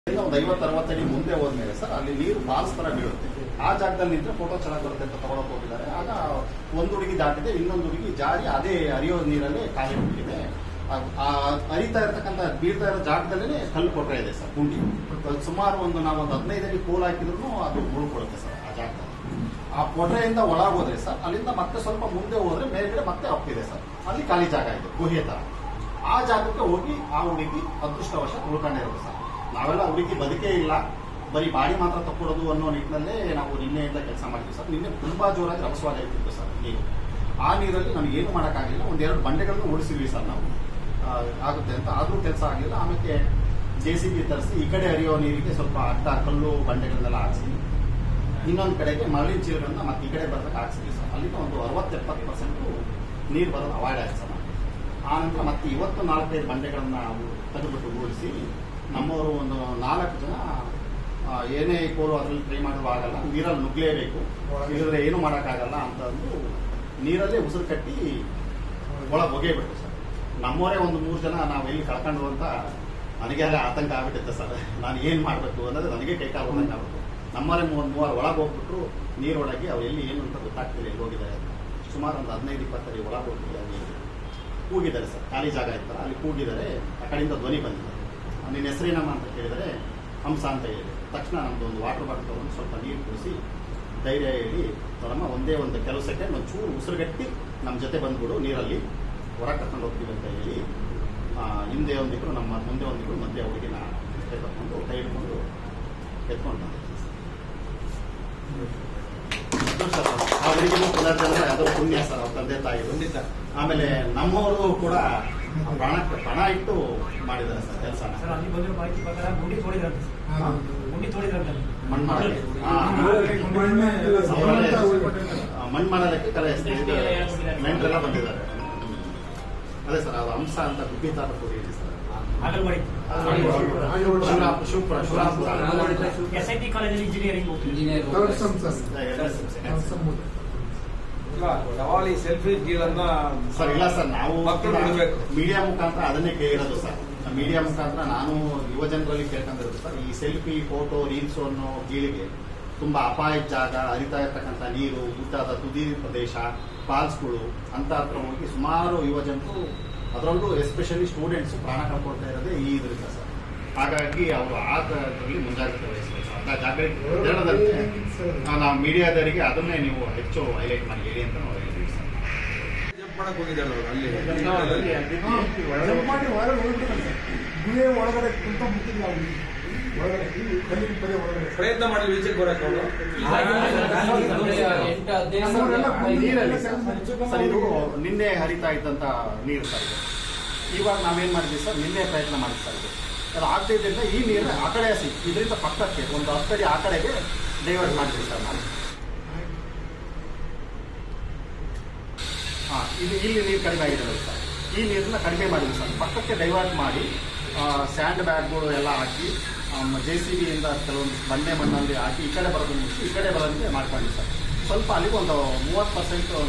ಒಂದು ಐವತ್ತು ಅರವತ್ತಡಿ ಮುಂದೆ ಹೋದ್ಮೇಲೆ ಸರ್ ಅಲ್ಲಿ ನೀರು ಫಾಲ್ಸ್ ತರ ಬೀಳುತ್ತೆ ಆ ಜಾಗದಲ್ಲಿ ನಿಂತ್ರೆ ಫೋಟೋ ಚೆನ್ನಾಗಿ ಬರುತ್ತೆ ಅಂತ ತಗೊಳಕ್ ಹೋಗಿದ್ದಾರೆ ಆಗ ಒಂದು ಹುಡುಗಿ ದಾಟಿದೆ ಇನ್ನೊಂದು ಹುಡುಗಿ ಜಾರಿ ಅದೇ ಹರಿಯೋ ನೀರಲ್ಲೇ ಕಾಲಿ ಬಿಟ್ಟಿದೆ ಆ- ಆ ಹರಿತಾ ಇರತಕ್ಕಂತ ಬೀಳ್ತಾ ಇರೋ ಜಾಗದಲ್ಲೇ ಕಲ್ಲು ಕೊಟ್ರೆ ಇದೆ ಸರ್ ಗುಂಡಿ ಅದು ಸುಮಾರು ಒಂದು ನಾವು ಒಂದು ಹದಿನೈದು ಅಡಿ ಕೋಲ್ ಹಾಕಿದ್ರು ಅದು ಮುಳುಕೊಡುತ್ತೆ ಸರ್ ಆ ಜಾಗದಲ್ಲಿ ಆ ಪೊಟರೆಯಿಂದ ಒಳಗೆ ಹೋದ್ರೆ ಸರ್ ಅಲ್ಲಿಂದ ಮತ್ತೆ ಸ್ವಲ್ಪ ಮುಂದೆ ಹೋದ್ರೆ ಮೇಲ್ಗಡೆ ಮತ್ತೆ ಅಪ್ಪಿದೆ ಸರ್ ಅಲ್ಲಿ ಖಾಲಿ ಜಾಗ ಇದೆ ಗುಹೆ ತರ ಆ ಜಾಗಕ್ಕೆ ಹೋಗಿ ಆ ಹುಡುಗಿ ಅದೃಷ್ಟವಶ ಉಳ್ಕೊಂಡಿರೋದು ಸರ್ ನಾವೆಲ್ಲ ಹುಡುಗಿ ಬದುಕೇ ಇಲ್ಲ ಬರೀ ಬಾಡಿ ಮಾತ್ರ ತಕ್ಕೊಡೋದು ಅನ್ನೋ ನಿಟ್ಟಿನಲ್ಲೇ ನಾವು ನಿನ್ನೆಯಿಂದ ಕೆಲಸ ಮಾಡ್ತೀವಿ ಸರ್ ನಿನ್ನೆ ತುಂಬಾ ಜೋರಾಗಿ ರಭಸವಾಗಿ ಇರ್ತಿತ್ತು ಸರ್ ನೀರು ಆ ನೀರಲ್ಲಿ ನಮ್ಗೆ ಏನು ಮಾಡೋಕ್ಕಾಗಲಿಲ್ಲ ಒಂದೆರಡು ಬಂಡೆಗಳನ್ನು ಉಳಿಸಿದ್ವಿ ಸರ್ ನಾವು ಆ, ಆಗುತ್ತೆ ಅಂತ ಆದ್ರೂ ಕೆಲಸ ಆಗಲಿಲ್ಲ ಆಮೇಲೆ ಜೆ ಸಿ ಬಿ ತರಿಸಿ ಈ ಕಡೆ ಹರಿಯೋ ನೀರಿಗೆ ಸ್ವಲ್ಪ ಅಡ್ಡ ಕಲ್ಲು ಬಂಡೆಗಳನ್ನೆಲ್ಲ ಹಾಕ್ಸಿ ಇನ್ನೊಂದು ಕಡೆಗೆ ಮರಳಿನ ಚೀಲಗಳನ್ನ ಮತ್ತೆ ಈ ಕಡೆ ಬರೋದಕ್ಕೆ ಹಾಕ್ಸಿದ್ವಿ ಸರ್ ಅಲ್ಲಿಂದ ಒಂದು ಅರವತ್ತು ಎಪ್ಪತ್ತು ಪರ್ಸೆಂಟ್ ನೀರು ಬರೋದು ಅವಾಯ್ಡ್ ಆಯ್ತು ಸರ್ ನಮ್ಗೆ. ಆ ನಂತರ ಮತ್ತೆ ಇವತ್ತು ನಾಲ್ಕೈದು ಬಂಡೆಗಳನ್ನ ನಾವು ತೆಗೆದುಬಿಟ್ಟು ಉಳಿಸಿ ನಮ್ಮವರು ಒಂದು ನಾಲ್ಕು ಜನ ಆ, ಏನೇ ಕೋಲು ಅದರಲ್ಲಿ ಟ್ರೈ ಮಾಡಲು ಆಗಲ್ಲ ನೀರಲ್ಲಿ ನುಗ್ಲೇಬೇಕು ಇಲ್ಲದ್ರೆ ಏನು ಮಾಡೋಕ್ಕಾಗಲ್ಲ ಅಂತಂದು ನೀರಲ್ಲೇ ಉಸಿರು ಕಟ್ಟಿ ಒಳಗೆ ಒಗೆಯಬೇಕು ಸರ್ ನಮ್ಮವರೇ ಒಂದು ಮೂರು ಜನ ನಾವು ಎಲ್ಲಿ ಕಳ್ಕೊಂಡು ಅಂತ ನನಗೆ ಅಲ್ಲೇ ಆತಂಕ ಆಗ್ಬಿಟ್ಟಿತ್ತು ಸರ್ ನಾನು ಏನು ಮಾಡಬೇಕು ಅನ್ನೋದು ನನಗೆ ಕೈ ಕಾಲು ಹೋದಂಗೆ ಆಗ್ಬಿಟ್ಟು ನಮ್ಮವರೇ ಮೂರು ಮೂವರು ಒಳಗೆ ಹೋಗ್ಬಿಟ್ರು ನೀರೊಳಗೆ ಅವ್ರು ಎಲ್ಲಿ ಏನು ಅಂತ ಗೊತ್ತಾಗ್ತಿಲ್ಲ ಎಲ್ಲಿ ಹೋಗಿದ್ದಾರೆ ಅಂತ ಸುಮಾರು ಒಂದು ಹದಿನೈದು ಇಪ್ಪತ್ತಡಿ ಒಳಗೆ ಹೋಗಿ ಅಲ್ಲಿ ಕೂಗಿದ್ದಾರೆ ಸರ್ ಖಾಲಿ ಜಾಗ ಇತ್ತಲ್ಲ ಅಲ್ಲಿ ಕೂಗಿದ್ದಾರೆ ಆ ಕಡೆಯಿಂದ ಧ್ವನಿ ಬಂದಿದೆ ನಿನ್ನ ಹೆಸರೇನಮ್ಮ ಅಂತ ಕೇಳಿದರೆ ಹಂಸ ಅಂತ ಹೇಳಿದೆ ತಕ್ಷಣ ನಮ್ದು ಒಂದು ವಾಟರ್ ಬಾಟಲ್ ತಗೊಂಡು ಸ್ವಲ್ಪ ನೀರು ಕುಡಿಸಿ ಧೈರ್ಯ ಹೇಳಿ ನೋಡಮ್ಮ ಒಂದೇ ಒಂದು ಕೆಲವು ಸೆಕೆಂಡ್ ಒಂದು ಚೂರು ಉಸಿರುಗಟ್ಟಿ ನಮ್ಮ ಜೊತೆ ಬಂದ್ಬಿಡು ನೀರಲ್ಲಿ ಹೊರಗೆ ಕರ್ಕೊಂಡು ಹೋಗ್ತೀವಿ ಅಂತ ಹೇಳಿ ಆ, ಹಿಂದೆ ಒಂದಿಬ್ರು ನಮ್ಮ ಮುಂದೆ ಒಂದಿಬ್ರು ಮಧ್ಯೆ ಹುಡುಗಿನ ಜೊತೆ ಕರ್ಕೊಂಡು ಕೈ ಹಿಡ್ಕೊಂಡು ಎತ್ಕೊಂಡು ಬಂದಿದ್ವಿ ಸರ್. ಅದೃಷ್ಟ ಸರ್. ಆ ಹುಡುಗಿನೂ ಪುನರ್ಜನ್ಮ ಅದು ಪುಣ್ಯ ಸರ್ ಅವ್ರ ತಂದೆ ತಾಯಿ ಖಂಡಿತ ಆಮೇಲೆ ನಮ್ಮವರು ಕೂಡ ಪ್ರಾಣ ಪ್ರಾಣ ಇಟ್ಟು ಮಾಡಿದ್ದಾರೆ ಸರ್ ಕೆಲಸನ ಸರ್ ಅಲ್ಲಿ ಬಂದಿರೋ ಮಾಹಿತಿ ಪ್ರಕಾರ ಗುಂಡಿ ತೋಡಿದ್ರಂತೆ ಹಾ. ಗುಂಡಿ ತೋಡಿದ್ರಂತೆ ಮಣ್ಣು ಮಾಡೋದಕ್ಕೆ ಆ, ಮಣ್ಣೆ ಅವರೇ, ಸಮಂತ ಆ, ಮಣ್ಣು ಮಾಡೋದಕ್ಕೆ ಕಲೆ ನೆಂಟರೆಲ್ಲ ಬಂದಿದ್ದಾರೆ ಅದೇ ಸರ್ ಅದು ಅಂಶ ಅಂತ ಗುಬ್ಬಿ ತರ ಕೂಡಿ ಇದೆ ಸರ್ ಆಗಲ್ ಮಾಡಿ Shivaram- Shivapura Shivarampura S I T ಕಾಲೇಜಲ್ಲಿ ಇಂಜಿನಿಯರಿಂಗ್ ಹೋಗ್ತೀನಿ third sem sir sir sem ಇಲ್ಲ ಯಾವಾಗಲೂ ಸೆಲ್ಫಿ ಗೀಳನ್ನ ಸರ್ ಇಲ್ಲ ಸರ್ ನಾವು ಮಕ್ಕಳು ಬಿಡ್ಬೇಕು. ಮೀಡಿಯಾ ಮುಖಾಂತರ ಅದನ್ನೇ ಕೇಳಿರೋದು ಸರ್ ಮೀಡಿಯಾ ಮುಖಾಂತರ ನಾನು ಯುವ ಜನರಲ್ಲಿ ಕೇಳ್ಕೊಂಡಿರೋದು ಸರ್ ಈ ಸೆಲ್ಫಿ ಫೋಟೋ ರೀಲ್ಸ್ ಅನ್ನೋ ಗೀಳಿಗೆ ತುಂಬಾ ಅಪಾಯದ ಜಾಗ ಹರಿತಾ ಇರ್ತಕ್ಕಂಥ ನೀರು ಗುಡ್ಡದ ತುದಿ ಪ್ರದೇಶ ಫಾಲ್ಸ್ಗಳು ಅಂತ ಹತ್ರ ಹೋಗಿ ಸುಮಾರು ಯುವ ಜನರು ಅದರಲ್ಲೂ ಎಸ್ಪೆಷಲಿ ಸ್ಟೂಡೆಂಟ್ಸ್ ಪ್ರಾಣ ಕಳ್ಕೊಳ್ತಾ ಇರೋದೇ ಈ ಇದರಿಂದ ಸರ್ ಹಾಗಾಗಿ ಅವರು ಆ ಥರದಲ್ಲಿ ಮುಂಜಾಗ್ರತೆ ವಹಿಸಬೇಕು ಸರ್ ಅಂತ ಜಾಗೃತಿ ಹೇಳೋದಂತೆ ನಾವು ಮೀಡಿಯಾದವರಿಗೆ ಅದನ್ನೇ ನೀವು ಹೆಚ್ಚು ಹೈಲೈಟ್ ಮಾಡಿ ಹೇಳಿ ಅಂತ ನಾವು ಹೇಳಿದ್ವಿ ಸರ್ ಜಂಪ್ ಮಾಡಕ್ ಹೋಗಿದ್ದಾರೆ ಅವ್ರು ಅಲ್ಲಿ ಜಂಪ್ ಮಾಡಿ ಹೊರಗಡೆ ಹೋಗ್ಬಿಟ್ಟಿದ್ದಾನೆ ಸರ್ ಗುಹೆ ಒಳಗಡೆ ಕುಂತ ಮುಟ್ಟಿಲ್ಲ ಅವ್ನು. ಒಳಗಡೆ ಈ ಕಲ್ಲಿನ ಪೊದೆ ಒಳಗಡೆ ಪ್ರಯತ್ನ ಮಾಡಿ ಈಚೆಗೆ ಬರಕ್ ಅವರು ನಮ್ಮವರೆಲ್ಲ ನೀರಲ್ಲಿ ಸರ್, ಸರ್ ಇದು ನಿನ್ನೆ ಹರಿತಾ ಇದ್ದಂತ ನೀರು ಸರ್ ಇದು ಇವಾಗ ನಾವೇನ್ ಮಾಡಿದ್ವಿ ಸರ್ ನಿನ್ನೆ ಪ್ರಯತ್ನ ಮಾಡಿದ್ವಿ ಸರ್ ಇದು ಅದು ಆಗ್ತಿದ್ದರಿಂದ ಈ ನೀರು ಆ ಕಡೆ ಹಸಿ ಇದರಿಂದ ಪಕ್ಕಕ್ಕೆ ಒಂದು ಹತ್ತು ಅಡಿ ಆ ಕಡೆಗೆ ಡೈವರ್ಟ್ ಮಾಡಿದ್ವಿ ಸರ್ ನಾವು ಹಾ ಇದು ಇಲ್ಲಿ ನೀರು ಕಡಿಮೆ ಆಗಿದೆ ನೋಡಿ ಸರ್ ಈ ನೀರನ್ನ ಕಡಿಮೆ ಮಾಡಿದ್ವಿ ಸರ್ ಪಕ್ಕಕ್ಕೆ ಡೈವರ್ಟ್ ಮಾಡಿ ಸ್ಯಾಂಡ್ ಬ್ಯಾಗ್ಗಳು ಎಲ್ಲ ಹಾಕಿ ಜೆ ಸಿ ಬಿಯಿಂದ ಕೆಲವೊಂದು ಬಂಡೆ ಮಣ್ಣಲ್ಲಿ ಹಾಕಿ ಈ ಕಡೆ ಬರೋದನ್ನು ಮುಗಿಸಿ ಈ ಕಡೆ ಬರೋದಕ್ಕೆ ಮಾಡ್ಕೊಂಡ್ವಿ ಸರ್ ಸ್ವಲ್ಪ ಅಲ್ಲಿಗೆ ಒಂದು ಮೂವತ್ತು ಪರ್ಸೆಂಟ್